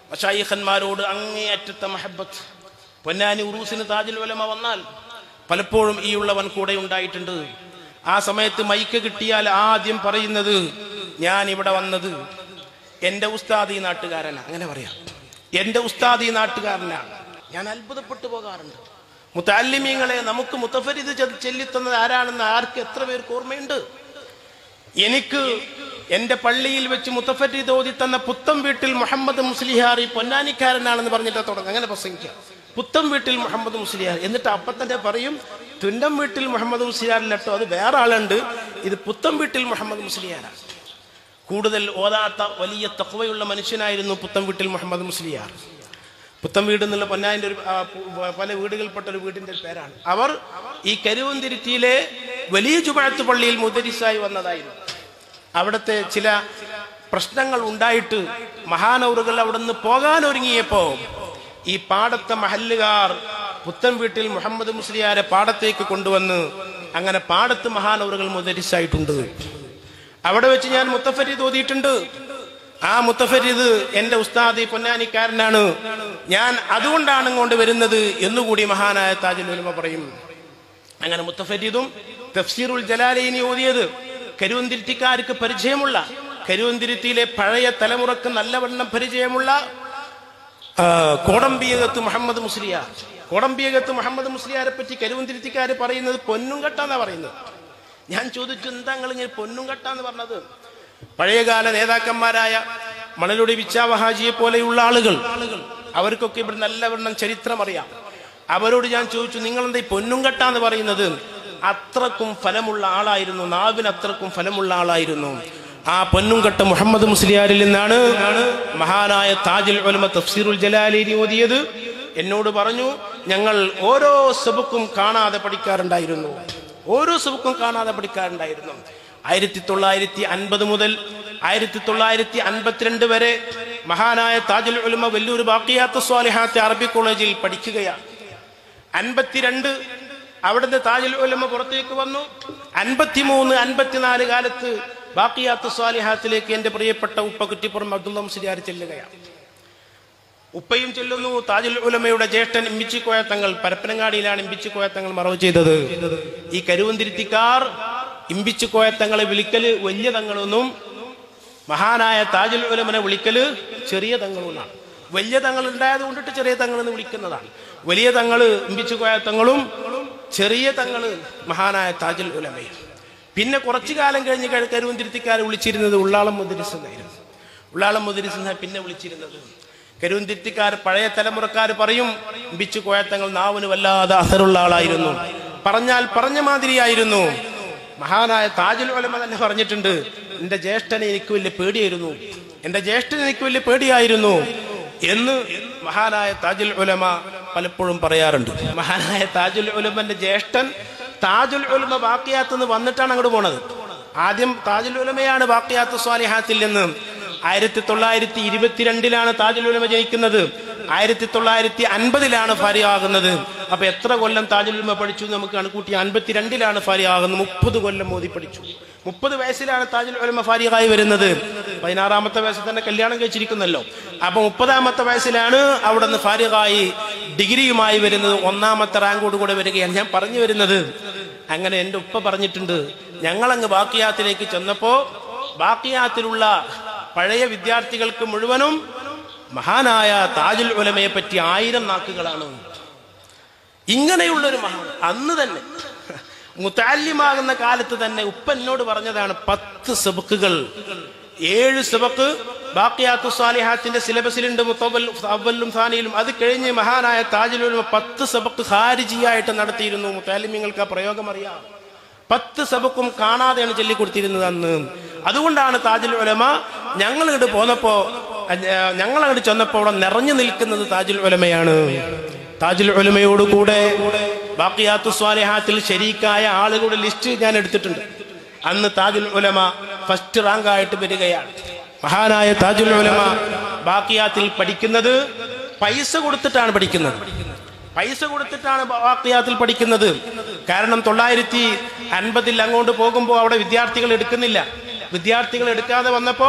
മഷായിഖന്മാരോട് അങ്ങേയറ്റത്തെ മഹബത്ത് പൊന്നാനി ഉറൂസിന് താജുൽ ഉലമ വന്നാൽ പലപ്പോഴും ഈ ഉള്ളവൻ കൂടെ ഉണ്ടായിട്ടുണ്ട് ആ സമയത്ത് മൈക്ക് കിട്ടിയാൽ ആദ്യം പറയുന്നത് ഞാൻ ഇവിടെ വന്നത് എന്റെ ഉസ്താദ് ഈ നാട്ടുകാരനാണ് അങ്ങനെ പറയാം എന്റെ ഉസ്താദ് ഈ നാട്ടുകാരനാണ് ഞാൻ അത്ഭുതപ്പെട്ടു പോകാറുണ്ട് മുത്താലിമീങ്ങളെ നമുക്ക് മുത്തഫരിത് ചെല്ലിത്തന്നത് ആരാണെന്ന് ആർക്ക് എത്ര പേർക്ക് ഓർമ്മയുണ്ട് എനിക്ക് എന്റെ പള്ളിയിൽ വെച്ച് മുത്തഫരീദ് ഓതി തന്ന പുത്തം വീട്ടിൽ മുഹമ്മദ് മുസ്ലിഹാർ ഈ പൊന്നാനിക്കാരനാണെന്ന് പറഞ്ഞിട്ട് തുടങ്ങും അങ്ങനെ പ്രസംഗിക്കാം പുത്തം വീട്ടിൽ മുഹമ്മദ് മുസ്ലിയാർ എന്നിട്ട് അപ്പം തന്നെ പറയും തുന്നം വീട്ടിൽ മുഹമ്മദ് മുസ്ലിയാറിലട്ടോ അത് വേറെ ആളുണ്ട് ഇത് പുത്തം വീട്ടിൽ മുഹമ്മദ് മുസ്ലിയാരാണ് കൂടുതൽ ഓതാത്ത വലിയ തക്വയുള്ള മനുഷ്യനായിരുന്നു പുത്തം വീട്ടിൽ മുഹമ്മദ് മുസ്ലിയാർ പുത്തം വീട് എന്നുള്ള പൊന്നാൻ്റെ ഒരു ആ, പു- പല വീടുകൾപ്പെട്ട ഒരു വീടിന്റെ പേരാണ് അവർ ഈ കരുവന്തിരുത്തിയിലെ വലിയ ജുമാഅത്ത് പള്ളിയിൽ മുദരിസായി വന്നതായിരുന്നു അവിടുത്തെ ചില പ്രശ്നങ്ങൾ ഉണ്ടായിട്ട് മഹാനൗറുകൾ അവിടെ നിന്ന് പോകാൻ ഒരുങ്ങിയപ്പോ ഈ പാടത്തെ മഹല്ലുകാർ പുത്തൻ വീട്ടിൽ മുഹമ്മദ് മുസ്ലിയാരെ പാടത്തേക്ക് കൊണ്ടുവന്ന് അങ്ങനെ പാടത്ത് മഹാനൗറുകൾ മുദരിസായിട്ടുണ്ട് അവിടെ വെച്ച് ഞാൻ മുത്തഫരീദ് ഓതിയിട്ടുണ്ട് ആ മുത്തഫരീദ് എന്റെ ഉസ്താദ് ഈ പൊന്നാനിക്കാരനാണ് ഞാൻ അതുകൊണ്ടാണ് ഇങ്ങോട്ട് വരുന്നത് എന്നുകൂടി മഹാനായ താജുൽ ഉലമ പറയും അങ്ങനെ മുത്തഫരീദും തഫ്സീറുൽ ജലാലയിനി ഓതിയത് കരുവന്തിരുത്തിക്കാർക്ക് പരിചയമുള്ള കരുവന്തിരുത്തിയിലെ പഴയ തലമുറക്ക് നല്ലവണ്ണം പരിചയമുള്ള ആ, കോടമ്പിയകത്ത് മുഹമ്മദ് മുസ്ലിയാർ കോടമ്പിയകത്ത് മുഹമ്മദ് മുസ്ലിയാരെ പറ്റി കരുവന്തിരുത്തിക്കാർ പറയുന്നത് പൊന്നുംകട്ട എന്നാ പറയുന്നത് ഞാൻ ചോദിച്ചു എന്താ നിങ്ങൾ ഇങ്ങനെ പൊന്നുംകട്ട എന്ന് പറഞ്ഞത് പഴയകാല നേതാക്കന്മാരായ മണലുടി വിച്ചാവഹാജിയെ പോലെയുള്ള ആളുകൾ അവർക്കൊക്കെ ഇവിടെ നല്ലവണ്ണം ചരിത്രം അറിയാം അവരോട് ഞാൻ ചോദിച്ചു നിങ്ങൾ എന്താ ഈ പൊന്നുംകട്ട എന്ന് പറയുന്നത് അത്രക്കും ഫലമുള്ള ആളായിരുന്നു നാവിന് അത്രക്കും ഫലമുള്ള ആളായിരുന്നു ആ പൊന്നുംകട്ട മുഹമ്മദ് മുസ്ലിയാരിൽ നിന്നാണ് മഹാനായ താജുൽ ഉലമ തഫ്സീറുൽ ജലാലിനി ഓതിയത് എന്നോട് പറഞ്ഞു ഞങ്ങൾ ഓരോ സബുക്കും കാണാതെ പഠിക്കാറുണ്ടായിരുന്നു ഓരോ സബുക്കും കാണാതെ പഠിക്കാറുണ്ടായിരുന്നു ആയിരത്തി തൊള്ളായിരത്തി അൻപത് മുതൽ ആയിരത്തി തൊള്ളായിരത്തി അൻപത്തിരണ്ട് വരെ മഹാനായ താജുൽ ഉലമ വെല്ലൂർ ബാക്കിയാത്ത സ്വാലിഹാത്ത് അറബി കോളേജിൽ പഠിക്കുകയാണ് അൻപത്തിരണ്ട് അവിടുന്ന് താജുൽ ഉലമ പുറത്തേക്ക് വന്നു അൻപത്തിമൂന്ന് അൻപത്തിനാല് കാലത്ത് ബാക്കിയാത്ത സ്വാലിഹാത്തിലേക്ക് എന്റെ പ്രിയപ്പെട്ട ഉപ്പ കുറ്റിപ്പുറം അബ്ദുള്ള മുസ്ലിയാർ ചെല്ലുകയാണ് ഉപ്പയും ചെല്ലുന്നു താജുൽ ഉലമയുടെ ജ്യേഷ്ഠൻ ഇമ്പിച്ചിക്കോയ തങ്ങൾ പരപ്പനങ്ങാടിയിലാണ് ഇമ്പിച്ചിക്കോയ തങ്ങൾ മറവ് ചെയ്തത് ഈ കരുവന്തിരുത്തിക്കാർ ഇമ്പിച്ചിക്കോയ തങ്ങളെ വിളിക്കല് വലിയ തങ്ങളൊന്നും മഹാനായ താജുൽ ഉലമനെ വിളിക്കല് ചെറിയ തങ്ങളുമാണ് വലിയ തങ്ങൾ ഉണ്ടായത് കൊണ്ടിട്ട് ചെറിയ തങ്ങൾ എന്ന് വിളിക്കുന്നതാണ് വലിയ തങ്ങള് ഇമ്പിച്ചുകോയ തങ്ങളും ചെറിയ തങ്ങള് മഹാനായ താജുൽ ഉലമയും പിന്നെ കുറച്ചു കാലം കഴിഞ്ഞ് കഴി- കരുവന്തിരുത്തിക്കാരെ വിളിച്ചിരുന്നത് ഉള്ളാളം മുദ്രിസ് എന്നായിരുന്നു ഉള്ളാളം മുദ്രിസ് എന്നാ പിന്നെ വിളിച്ചിരുന്നത് കരുവന്തിരുത്തിക്കാർ പഴയ തലമുറക്കാർ പറയും ഇമ്പിച്ചു കോയത്തങ്ങൾ നാവിന് വല്ലാതെ അസറുള്ള ആളായിരുന്നു പറഞ്ഞാൽ പറഞ്ഞ മാതിരിയായിരുന്നു മഹാനായ താജുൽ ഉലമ തന്നെ പറഞ്ഞിട്ടുണ്ട് എന്റെ ജ്യേഷ്ഠനെ എനിക്ക് വലിയ പേടിയായിരുന്നു എന്റെ ജ്യേഷ്ഠന് എനിക്ക് വലിയ പേടിയായിരുന്നു എന്ന് മഹാനായ താജുൽ ഉലമ പലപ്പോഴും പറയാറുണ്ട് മഹാനായ താജുൽ ഉലമന്റെ ജ്യേഷ്ഠൻ താജുൽ ഉലമ ബാക്കിയാത്ത് നിന്ന് വന്നിട്ടാണ് അങ്ങോട്ട് പോണത് ആദ്യം താജുൽ ഉലമയാണ് ബാക്കിയാത്ത് സ്വാലിഹാത്തിൽ നിന്ന് ആയിരത്തി തൊള്ളായിരത്തി ഇരുപത്തിരണ്ടിലാണ് താജുൽ ഉലമ ജയിക്കുന്നത് ആയിരത്തി തൊള്ളായിരത്തി അൻപതിലാണ് ഫാരിയാകുന്നത് അപ്പൊ എത്ര കൊല്ലം താജുൽ ഉലമ പഠിച്ചു എന്ന് നമുക്ക് കണക്കൂട്ടി അൻപത്തിരണ്ടിലാണ് ഫാരിയാകുന്നത് മുപ്പത് കൊല്ലം മോദി പഠിച്ചു മുപ്പത് വയസ്സിലാണ് താജുൽ ഉലമ ഫാരിയായി വരുന്നത് പതിനാറാമത്തെ വയസ്സിൽ തന്നെ കല്യാണം കഴിച്ചിരിക്കുന്നല്ലോ അപ്പൊ മുപ്പതാമത്തെ വയസ്സിലാണ് അവിടെ നിന്ന് ഫാരിയായി ഡിഗ്രിയുമായി വരുന്നത് ഒന്നാമത്തെ റാങ്കോട് കൂടെ വരികയാണ് ഞാൻ പറഞ്ഞു വരുന്നത് അങ്ങനെ എൻ്റെ ഉപ്പ പറഞ്ഞിട്ടുണ്ട് ഞങ്ങളങ്ങ് ബാക്കിയാത്തിലേക്ക് ചെന്നപ്പോ ബാക്കിയാത്തിലുള്ള പഴയ വിദ്യാർത്ഥികൾക്ക് മുഴുവനും മഹാനായ താജുൽ ഉലമയെ പറ്റി ആയിരം നാക്കുകളാണ് ഇങ്ങനെയുള്ളൊരു മഹാൻ അന്ന് തന്നെ മുത്താല്യമാകുന്ന കാലത്ത് തന്നെ ഉപ്പ എന്നോട് പറഞ്ഞതാണ് പത്ത് സബക്കുകൾ ഏഴ് സബക്ക് ബാക്കിയാത്തു സാലിഹാത്തിന്റെ സിലബസിലുണ്ട് മുത്തവൽ അവലും സാനിയിലും അത് കഴിഞ്ഞ് മഹാനായ താജുലുലമ പത്ത് സബക്ക് ഖാരിജിയായിട്ട് നടത്തിയിരുന്നു മുത്താലിമ്യങ്ങൾക്ക് ആ പ്രയോഗം അറിയാം പത്ത് സബക്കും കാണാതെയാണ് ചൊല്ലിക്കൊടുത്തിരുന്നത് അന്ന് അതുകൊണ്ടാണ് താജുൽ ഉലമ ഞങ്ങൾ ഇങ്ങോട്ട് പോന്നപ്പോ ഞങ്ങൾ അങ്ങോട്ട് ചെന്നപ്പോ അവിടെ നിറഞ്ഞു നിൽക്കുന്നത് താജുൽ ഉലമയാണ് താജുൽ ഉലമയോട് കൂടെ ബാക്കിയാത്തു സ്വാലിഹാത്തിൽ ശരീക്കായ ആളുകളുടെ ലിസ്റ്റ് ഞാൻ എടുത്തിട്ടുണ്ട് അന്ന് താജുൽ ഉലമ ഫസ്റ്റ് റാങ്ക് ആയിട്ട് വരികയാണ് മഹാനായ താജുൽ ഉലമ ബാക്കിയാത്തിൽ പഠിക്കുന്നത് പൈസ കൊടുത്തിട്ടാണ് പഠിക്കുന്നത് പൈസ കൊടുത്തിട്ടാണ് വാക്കിയാത്തിൽ പഠിക്കുന്നത് കാരണം തൊള്ളായിരത്തി അൻപതിൽ അങ്ങോട്ട് പോകുമ്പോൾ അവിടെ വിദ്യാർത്ഥികൾ എടുക്കുന്നില്ല വിദ്യാർത്ഥികൾ എടുക്കാതെ വന്നപ്പോ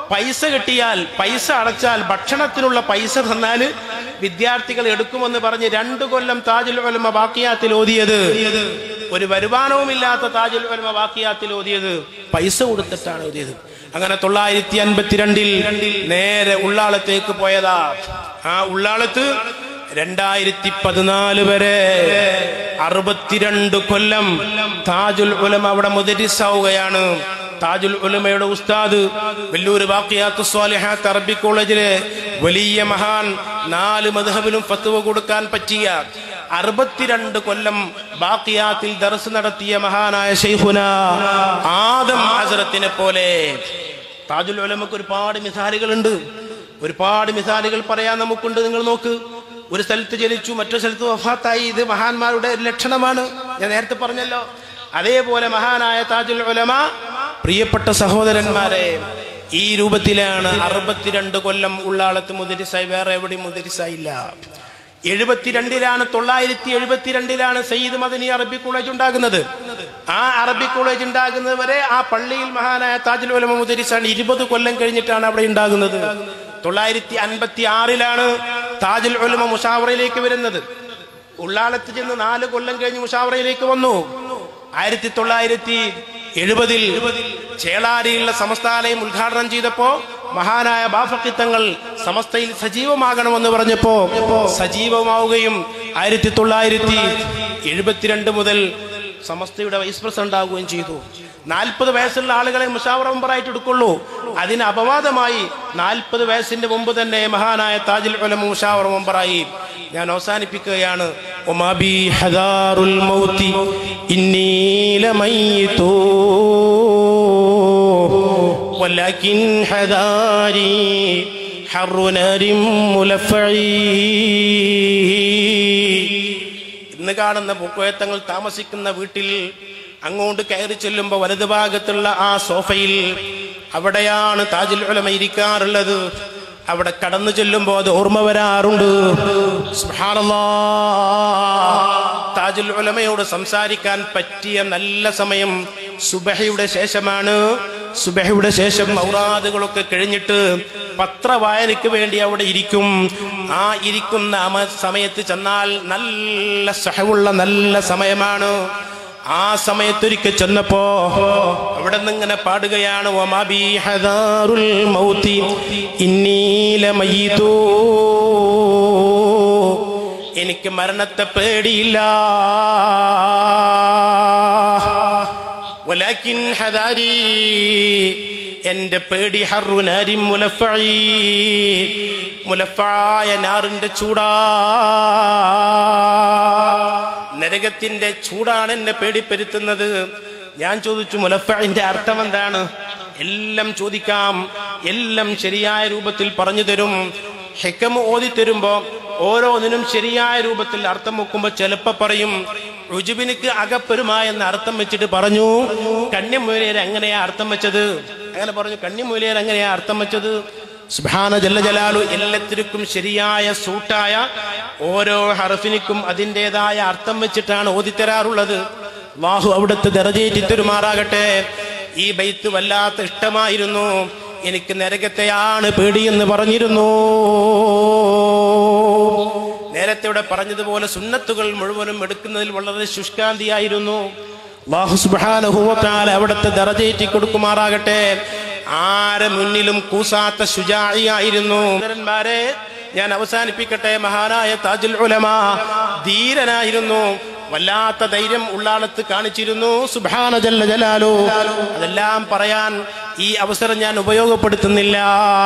പൈസ കിട്ടിയാൽ പൈസ അടച്ചാൽ ഭക്ഷണത്തിനുള്ള പൈസ തന്നാല് വിദ്യാർത്ഥികൾ എടുക്കുമെന്ന് പറഞ്ഞ് രണ്ടു കൊല്ലം താജുൽ ഉലമ ബാക്കിയാത്തിൽ ഓതിയത് ഒരു വരുമാനവുമില്ലാത്ത താജുൽ ഉലമ ബാക്കിയാത്തിൽ ഓതിയത് പൈസ കൊടുത്തിട്ടാണ് ഓതിയത് അങ്ങനെ തൊള്ളായിരത്തി അൻപത്തിരണ്ടിൽ നേരെ ഉള്ളാളത്തേക്ക് പോയതാ ആ ഉള്ളാളത്ത് രണ്ടായിരത്തി പതിനാല് വരെ അറുപത്തിരണ്ട് കൊല്ലം താജുൽ ഉലമ അവിടെ മുദരിസാവുകയാണ് താജുൽ ഉലമയുടെ ഉസ്താദ് വെല്ലൂർ ബാക്കിയാത്ത് സ്വാലിഹാത്ത് അറബി കോളേജിലെ വലിയ മഹാൻ നാല് മധുഹബിലും ഫത്തുവ കൊടുക്കാൻ പറ്റിയ അറുപത്തിരണ്ട് കൊല്ലം ബാക്കിയാത്തിൽ ദർസ് നടത്തിയ മഹാനായ ഷെയ്ഖുന ആദം ഹസരത്തിനെ പോലെ താജുൽ ഉലമക്ക് ഒരുപാട് മിസാലുകളുണ്ട് ഒരുപാട് മിസാലുകൾ പറയാൻ നമുക്കുണ്ട് നിങ്ങൾ നോക്ക് ഒരു സ്ഥലത്ത് ജനിച്ചു മറ്റൊരു സ്ഥലത്ത് വഫാത്തായി ഇത് മഹാന്മാരുടെ ഒരു ലക്ഷണമാണ് ഞാൻ നേരത്തെ പറഞ്ഞല്ലോ അതേപോലെ മഹാനായ താജുൽ ഉലമ പ്രിയപ്പെട്ട സഹോദരന്മാരെ ഈ രൂപത്തിലാണ് അറുപത്തിരണ്ട് കൊല്ലം ഉള്ളാളത്ത് മുദരിസായി വേറെ എവിടെയും മുദരിസായില്ല എഴുപത്തിരണ്ടിലാണ് തൊള്ളായിരത്തി എഴുപത്തിരണ്ടിലാണ് സയ്യിദ് മദനി അറബി കോളേജ് ഉണ്ടാകുന്നത് ആ അറബി കോളേജ് ഉണ്ടാകുന്നത് വരെ ആ പള്ളിയിൽ മഹാനായ താജുൽ ഉലമ മുദരിസാണ് ഇരുപത് കൊല്ലം കഴിഞ്ഞിട്ടാണ് അവിടെ ഉണ്ടാകുന്നത് തൊള്ളായിരത്തി അൻപത്തി ആറിലാണ് താജുൽ ഉലമ മുഷാവറയിലേക്ക് വരുന്നത് ഉള്ളാളത്ത് ചെന്ന് നാല് കൊല്ലം കഴിഞ്ഞ് മുഷാവറയിലേക്ക് വന്നു ആയിരത്തി തൊള്ളായിരത്തി എഴുപതിൽ ചേളാരിയിലുള്ള സമസ്താലയം ഉദ്ഘാടനം ചെയ്തപ്പോ മഹാനായ ബാഫക്കിത്തങ്ങൾ സമസ്തയിൽ സജീവമാകണമെന്ന് പറഞ്ഞപ്പോ സജീവമാവുകയും ആയിരത്തി തൊള്ളായിരത്തി എഴുപത്തിരണ്ട് മുതൽ സമസ്തയുടെ വൈസ് പ്രസിഡന്റ് ആവുകയും ചെയ്തു നാൽപ്പത് വയസ്സുള്ള ആളുകളെ മുഷാവറ മെമ്പറായിട്ട് എടുക്കുള്ളൂ അതിന് അപവാദമായി നാൽപ്പത് വയസ്സിന്റെ മുമ്പ് തന്നെ മഹാനായ താജുൽ ഉലമ മുഷാവറ മെമ്പറായി ഞാൻ അവസാനിപ്പിക്കുകയാണ് ഒമാബി ഹദാറുൽ മൗതി ഇന്നീല മയ്യിതൂ ولكن حذاري حر نار ملفعي ഇന്ന് കാണുന്ന പൂക്കോയത്തങ്ങൾ താമസിക്കുന്ന വീട്ടിൽ അങ്ങോട്ട് കയറി ചെല്ലുമ്പോൾ വലത് ഭാഗത്തുള്ള ആ സോഫയിൽ അവിടെയാണ് താജുൽ ഉലമ ഇരിക്കാറുള്ളത് അവിടെ കടന്നു ചെല്ലുമ്പോൾ അത് ഓർമ്മ വരാറുണ്ട് സുബ്ഹാനല്ലാ. താജുൽ ഉലമയോട് സംസാരിക്കാൻ പറ്റിയ നല്ല സമയം സുബഹയുടെ ശേഷമാണ് സുബഹയുടെ ശേഷം ഔറാദുകളൊക്കെ കഴിഞ്ഞിട്ട് പത്രവായനയ്ക്ക് വേണ്ടി അവിടെ ഇരിക്കും ആ ഇരിക്കുന്ന അമ- സമയത്ത് ചെന്നാൽ നല്ല സഹവുള്ള നല്ല സമയമാണ് ആ സമയത്തൊരിക്കൽ ചെന്നപ്പോ അവിടെ നിന്ന് ഇങ്ങനെ പാടുകയാണ് "വമാബി ഹദാറുൽ മൗതി ഇന്നീല മയ്യിതൂ." എനിക്ക് മരണത്തെ പേടിയില്ല വലാക്കിൻ ഹദാരി എന്റെ പേടി ഹറുനാരി മുലഫഈ മുലഫായ നാറിന്റെ ചൂടാ നരകത്തിന്റെ ചൂടാണ് എന്നെ പേടിപ്പെടുത്തുന്നത് ഞാൻ ചോദിച്ചു മുലഫിന്റെ അർത്ഥം എന്താണ് എല്ലാം ചോദിക്കാം എല്ലാം ശരിയായ രൂപത്തിൽ പറഞ്ഞു തരും ഹെക്കമ് ഓതി തരുമ്പോ ഓരോന്നിനും ശരിയായ രൂപത്തിൽ അർത്ഥം വെക്കുമ്പോ ചിലപ്പോ പറയും റുജുബിനിക്ക് അകപ്പെരുമ എന്ന അർത്ഥം വെച്ചിട്ട് പറഞ്ഞു കണ്യമൂലയർ എങ്ങനെയാ അർത്ഥം വെച്ചത് അങ്ങനെ പറഞ്ഞു കണ്യമൂലയർ എങ്ങനെയാ അർത്ഥം വെച്ചത് സുബാന ജല്ല ജലാലു എല്ലാത്തിനും ശരിയായ സൂട്ടായ ഓരോ ഹർഫിനിക്കും അതിൻ്റെതായ അർത്ഥം വെച്ചിട്ടാണ് ഓതിത്തരാറുള്ളത് വാഹു അവിടുത്തെ ദറജേറ്റി തെരുമാറാകട്ടെ ഈ ബൈത്ത് വല്ലാത്ത ഇഷ്ടമായിരുന്നു എനിക്ക് നരകത്തെയാണ് പേടിയെന്ന് പറഞ്ഞിരുന്നു നേരത്തെ ഇവിടെ പറഞ്ഞതുപോലെ സുന്നത്തുകൾ മുഴുവനും എടുക്കുന്നതിൽ വളരെ ശുഷ്കാന്തിയായിരുന്നു അല്ലാഹു സുബ്ഹാനഹു വ തആല അവിടുത്തെ ദറജേറ്റി കൊടുക്കുമാറാകട്ടെ ആരെ മുന്നിലും കൂസാത്ത ശുജായിയായിരുന്നു സഹോദരന്മാരെ ഞാൻ അവസാനിപ്പിക്കട്ടെ മഹാനായ താജുൽ ഉലമ ധീരനായിരുന്നു വല്ലാത്ത ധൈര്യം ഉള്ളാളത്ത് കാണിച്ചിരുന്നു സുബ്ഹാന ജല്ല ജലാലു അതെല്ലാം പറയാൻ ഈ അവസരം ഞാൻ ഉപയോഗപ്പെടുത്തുന്നില്ല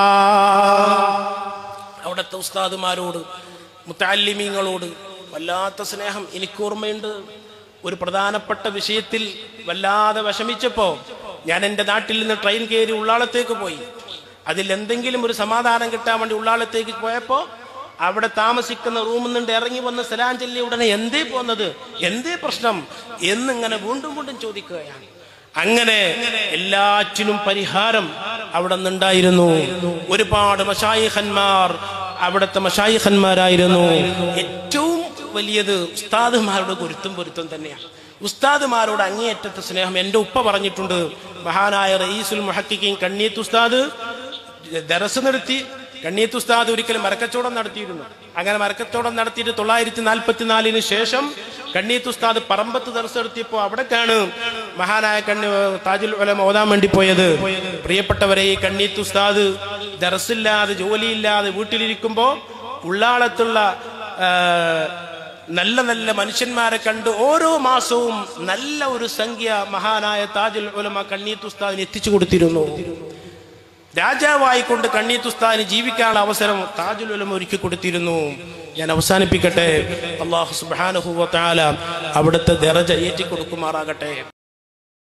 അവിടുത്തെ ഉസ്താദുമാരോട് മുത്താലിമീങ്ങളോട് വല്ലാത്ത സ്നേഹം എനിക്ക് ഓർമ്മയുണ്ട് ഒരു പ്രധാനപ്പെട്ട വിഷയത്തിൽ വല്ലാതെ വിഷമിച്ചപ്പോ ഞാൻ എൻ്റെ നാട്ടിൽ നിന്ന് ട്രെയിൻ കയറി ഉള്ളാളത്തേക്ക് പോയി അതിൽ എന്തെങ്കിലും ഒരു സമാധാനം കിട്ടാൻ വേണ്ടി ഉള്ളാളത്തേക്ക് പോയപ്പോ അവിടെ താമസിക്കുന്ന റൂമിൽ നിന്ന് ഇറങ്ങി വന്ന് സലാം ചൊല്ലി ഉടനെ എന്തേ പോന്നത് എന്തേ പ്രശ്നം എന്നിങ്ങനെ വീണ്ടും വീണ്ടും ചോദിക്കുകയാണ് അങ്ങനെ എല്ലാറ്റിനും പരിഹാരം അവിടെ നിന്നുണ്ടായിരുന്നു ഒരുപാട് മഷായിഖന്മാർ അവിടുത്തെ മഷായിഖന്മാരായിരുന്നു ഏറ്റവും വലിയത് ഉസ്താദുമാരുടെ ഗുരുത്തും പൊരുത്തം തന്നെയാണ് ഉസ്താദുമാരോട് അങ്ങേയറ്റത്തെ സ്നേഹം എൻ്റെ ഉപ്പ പറഞ്ഞിട്ടുണ്ട് മഹാനായ റയീസുൽ മുഹക്കിക്കും കണ്ണീത്ത് ഉസ്താദ് ദറസ് നടത്തി കണ്ണീത്ത് ഉസ്താദ് ഒരിക്കലും മരക്കച്ചവടം നടത്തിയിരുന്നു അങ്ങനെ മരക്കച്ചവടം നടത്തിയിട്ട് തൊള്ളായിരത്തി നാൽപ്പത്തിനാലിന് ശേഷം കണ്ണീത്ത് ഉസ്താദ് പറമ്പത്ത് ദർസ് നടത്തിയപ്പോൾ അവിടേക്കാണ് മഹാനായ കണ്ണി താജുൽ ഉലമ ഓതാൻ വേണ്ടി പോയത് പ്രിയപ്പെട്ടവരെ ഈ കണ്ണീത്ത് ഉസ്താദ് ദർസില്ലാതെ ജോലിയില്ലാതെ വീട്ടിലിരിക്കുമ്പോ ഉള്ളാളത്തുള്ള ആ, നല്ല നല്ല മനുഷ്യന്മാരെ കണ്ട് ഓരോ മാസവും നല്ല ഒരു സംഖ്യ മഹാനായ താജുൽ ഉലമ കണ്ണീത്ത് ഉസ്താദിന് എത്തിച്ചു കൊടുത്തിരുന്നു രാജാവായിക്കൊണ്ട് കണ്ണീത്ത് ഉസ്താദിന് ജീവിക്കാനുള്ള അവസരം താജുൽ ഉലമ ഒരുക്കി കൊടുത്തിരുന്നു ഞാൻ അവസാനിപ്പിക്കട്ടെ അള്ളാഹു സുബ്ഹാനഹു വ തആല അവിടുത്തെ ദറജ ഏറ്റി കൊടുക്കുമാറാകട്ടെ